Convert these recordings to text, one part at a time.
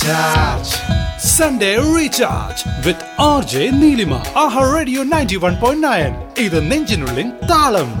Charge. Sunday Recharge with RJ Neelima. Aha Radio 91.9. ഇത് നെഞ്ചിനുള്ളിൻ താളം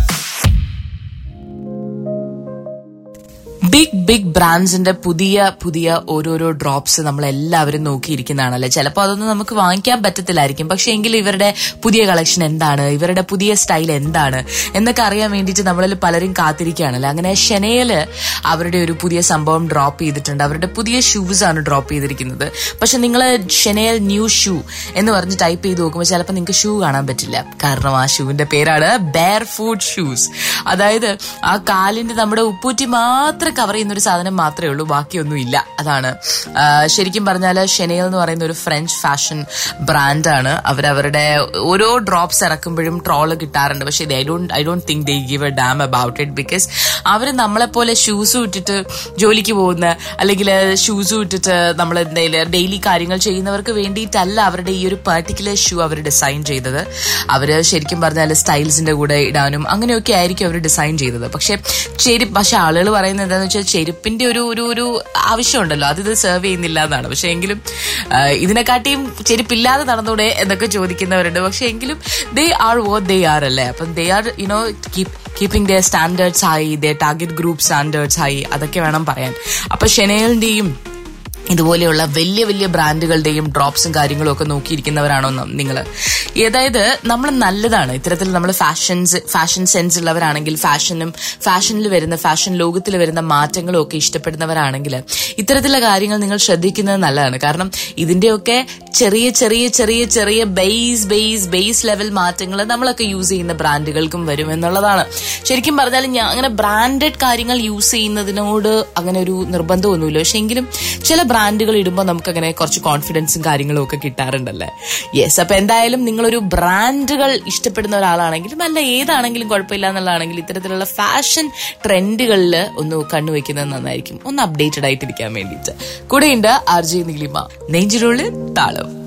big big ബ്രാൻഡ്സിന്റെ പുതിയ പുതിയ ഓരോരോ ഡ്രോപ്സ് നമ്മൾ എല്ലാവരും നോക്കിയിരിക്കുന്നതാണല്ലേ ചിലപ്പോൾ അതൊന്നും നമുക്ക് വാങ്ങിക്കാൻ പറ്റത്തില്ലായിരിക്കും പക്ഷെ എങ്കിൽ ഇവരുടെ പുതിയ കളക്ഷൻ എന്താണ് ഇവരുടെ പുതിയ സ്റ്റൈൽ എന്താണ് എന്നൊക്കെ അറിയാൻ വേണ്ടിയിട്ട് നമ്മളിൽ പലരും കാത്തിരിക്കുകയാണല്ലേ അങ്ങനെ ഷെനയില് അവരുടെ ഒരു പുതിയ സംഭവം ഡ്രോപ്പ് ചെയ്തിട്ടുണ്ട് അവരുടെ പുതിയ ഷൂസ് ആണ് ഡ്രോപ്പ് ചെയ്തിരിക്കുന്നത് പക്ഷെ നിങ്ങൾ ഷെനയൽ ന്യൂ ഷൂ എന്ന് പറഞ്ഞ് ടൈപ്പ് ചെയ്ത് നോക്കുമ്പോൾ ചിലപ്പോൾ നിങ്ങൾക്ക് ഷൂ കാണാൻ പറ്റില്ല കാരണം ആ ഷൂവിന്റെ പേരാണ് ബെയർ ഫുഡ് ഷൂസ് അതായത് ആ കാലിന്റെ നമ്മുടെ ഉപ്പൂറ്റി മാത്രം കവർ ചെയ്യുന്ന ഒരു സാധനം മാത്രമേ ഉള്ളൂ ബാക്കിയൊന്നും ഇല്ല അതാണ് ആ, ശരിക്കും പറഞ്ഞാൽ ഷെനയിൽ എന്ന് പറയുന്ന ഒരു ഫ്രഞ്ച് ഫാഷൻ ബ്രാൻഡാണ് അവരവരുടെ ഓരോ ഡ്രോപ്സ് ഇറക്കുമ്പോഴും ട്രോള് കിട്ടാറുണ്ട് പക്ഷേ I don't I don't think they give a damn about it because അവർ നമ്മളെപ്പോലെ ഷൂസ് ഇട്ടിട്ട് ജോലിക്ക് പോകുന്ന അല്ലെങ്കിൽ ഷൂസ് ഇട്ടിട്ട് നമ്മൾ എന്തെങ്കിലും ഡെയിലി കാര്യങ്ങൾ ചെയ്യുന്നവർക്ക് വേണ്ടിയിട്ടല്ല അവരുടെ ഈ ഒരു പെർട്ടിക്കുലർ ഷൂ അവർ ഡിസൈൻ ചെയ്തത് അവര് ശരിക്കും പറഞ്ഞാൽ സ്റ്റൈൽസിന്റെ കൂടെ ഇടാനും അങ്ങനെയൊക്കെ ആയിരിക്കും അവർ ഡിസൈൻ ചെയ്തത് പക്ഷെ ചെരുപ്പ് പക്ഷെ ആളുകൾ പറയുന്നത് എന്താണെന്ന് വെച്ചാൽ ചെരുപ്പിന്റെ ഒരു ഒരു ഒരു ആവശ്യമുണ്ടല്ലോ അത് ഇത് സെർവ് ചെയ്യുന്നില്ല എന്നാണ് പക്ഷെ എങ്കിലും ആ, ഇതിനെക്കാട്ടിയും ചെരുപ്പില്ലാതെ നടന്നൂടെ എന്നൊക്കെ ചോദിക്കുന്നവരുണ്ട് പക്ഷെ എങ്കിലും they are what they are അല്ലേ അപ്പം they are you know keep keeping the standards high the target group standards high അതൊക്കെ വേണം പറയാൻ അപ്പൊ ഷെനേലിന്റെയും ഇതുപോലെയുള്ള വലിയ വലിയ ബ്രാൻഡുകളുടെയും ഡ്രോപ്സും കാര്യങ്ങളും ഒക്കെ നോക്കിയിരിക്കുന്നവരാണോ നിങ്ങൾ അതായത് നമ്മൾ നല്ലതാണ് ഇത്തരത്തിൽ നമ്മൾ ഫാഷൻസ് ഫാഷൻ സെൻസ് ഉള്ളവരാണെങ്കിൽ ഫാഷനും ഫാഷനിൽ വരുന്ന ഫാഷൻ ലോകത്തിൽ വരുന്ന മാറ്റങ്ങളും ഒക്കെ ഇഷ്ടപ്പെടുന്നവരാണെങ്കിൽ ഇത്തരത്തിലുള്ള കാര്യങ്ങൾ നിങ്ങൾ ശ്രദ്ധിക്കുന്നത് നല്ലതാണ് കാരണം ഇതിന്റെയൊക്കെ ചെറിയ ചെറിയ ചെറിയ ചെറിയ ബേസ് ബേസ് ബേസ് ലെവൽ മാറ്റങ്ങൾ നമ്മളൊക്കെ യൂസ് ചെയ്യുന്ന ബ്രാൻഡുകൾക്കും വരും എന്നുള്ളതാണ് ശരിക്കും പറഞ്ഞാൽ ഞാൻ അങ്ങനെ ബ്രാൻഡഡ് കാര്യങ്ങൾ യൂസ് ചെയ്യുന്നതിനോട് അങ്ങനെ ഒരു നിർബന്ധമൊന്നുമില്ല പക്ഷെ എങ്കിലും ചില ബ്രാൻഡുകൾ ഇടുമ്പോൾ നമുക്ക് അങ്ങനെ കുറച്ച് കോൺഫിഡൻസും കാര്യങ്ങളും ഒക്കെ കിട്ടാറുണ്ടല്ലേ യെസ് അപ്പൊ എന്തായാലും നിങ്ങളൊരു ബ്രാൻഡുകൾ ഇഷ്ടപ്പെടുന്ന ഒരാളാണെങ്കിലും അല്ല ഏതാണെങ്കിലും കുഴപ്പമില്ല എന്നുള്ളതാണെങ്കിൽ ഇത്തരത്തിലുള്ള ഫാഷൻ ട്രെൻഡുകളിൽ ഒന്ന് കണ്ണുവെക്കുന്നത് നന്നായിരിക്കും ഒന്ന് അപ്ഡേറ്റഡ് ആയിട്ടിരിക്കാൻ വേണ്ടിയിട്ട് കൂടെയുണ്ട് ആർ ജെ നീലിമ നെഞ്ചിനുള്ളിൽ താളം